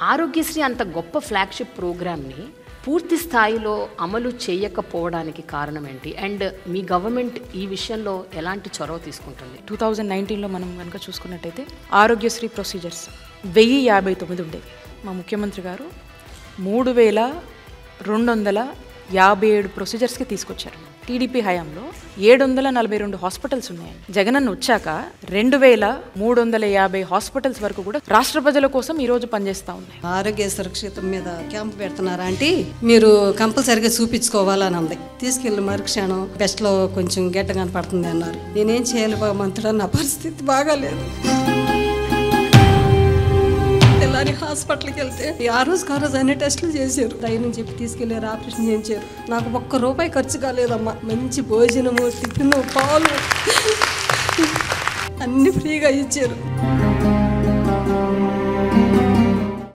ఆరోగ్యశ్రీ అంత గొప్ప ఫ్లాగ్షిప్ ప్రోగ్రామ్ని పూర్తి స్థాయిలో అమలు చేయకపోవడానికి కారణం ఏంటి అండ్ మీ గవర్నమెంట్ ఈ విషయంలో ఎలాంటి చొరవ తీసుకుంటుంది టూ థౌజండ్ నైన్టీన్లో మనం కనుక చూసుకున్నట్టయితే ఆరోగ్యశ్రీ ప్రొసీజర్స్ వెయ్యి యాభై తొమ్మిది ఉండేవి మా ముఖ్యమంత్రి గారు మూడు వేల రెండు వందల యాభై ఏడు ప్రొసీజర్స్కి తీసుకొచ్చారు టీడీపీ హయాంలో ఏడు వందల నలభై రెండు హాస్పిటల్స్ ఉన్నాయి జగనన్న వచ్చాక రెండు వేల మూడు వందల యాభై హాస్పిటల్స్ వరకు కూడా రాష్ట్ర ప్రజల కోసం ఈరోజు పనిచేస్తూ ఉన్నాయి ఆరోగ్య సురక్షితం మీద క్యాంప్ పెడుతున్నారా అంటే మీరు కంపల్సరిగా చూపించుకోవాలని ఉంది తీసుకెళ్ళి మరుక్షణం బెస్ట్లో కొంచెం గెట్ట కనపడుతుంది అన్నారు నేనేం చేయాలి భగవంతుడా నా పరిస్థితి బాగాలేదు తెల్లారి హాస్పిటల్కి వెళ్తే ఆ రోజు ఆ రోజు అన్ని టెస్టులు చేశారు ధైర్యం చెప్పి తీసుకెళ్ళారు ఆపరేషన్ చేయించారు నాకు ఒక్క రూపాయి ఖర్చు కాలేదమ్మా మంచి భోజనము టిఫిన్ పాలు అన్ని ఫ్రీగా ఇచ్చారు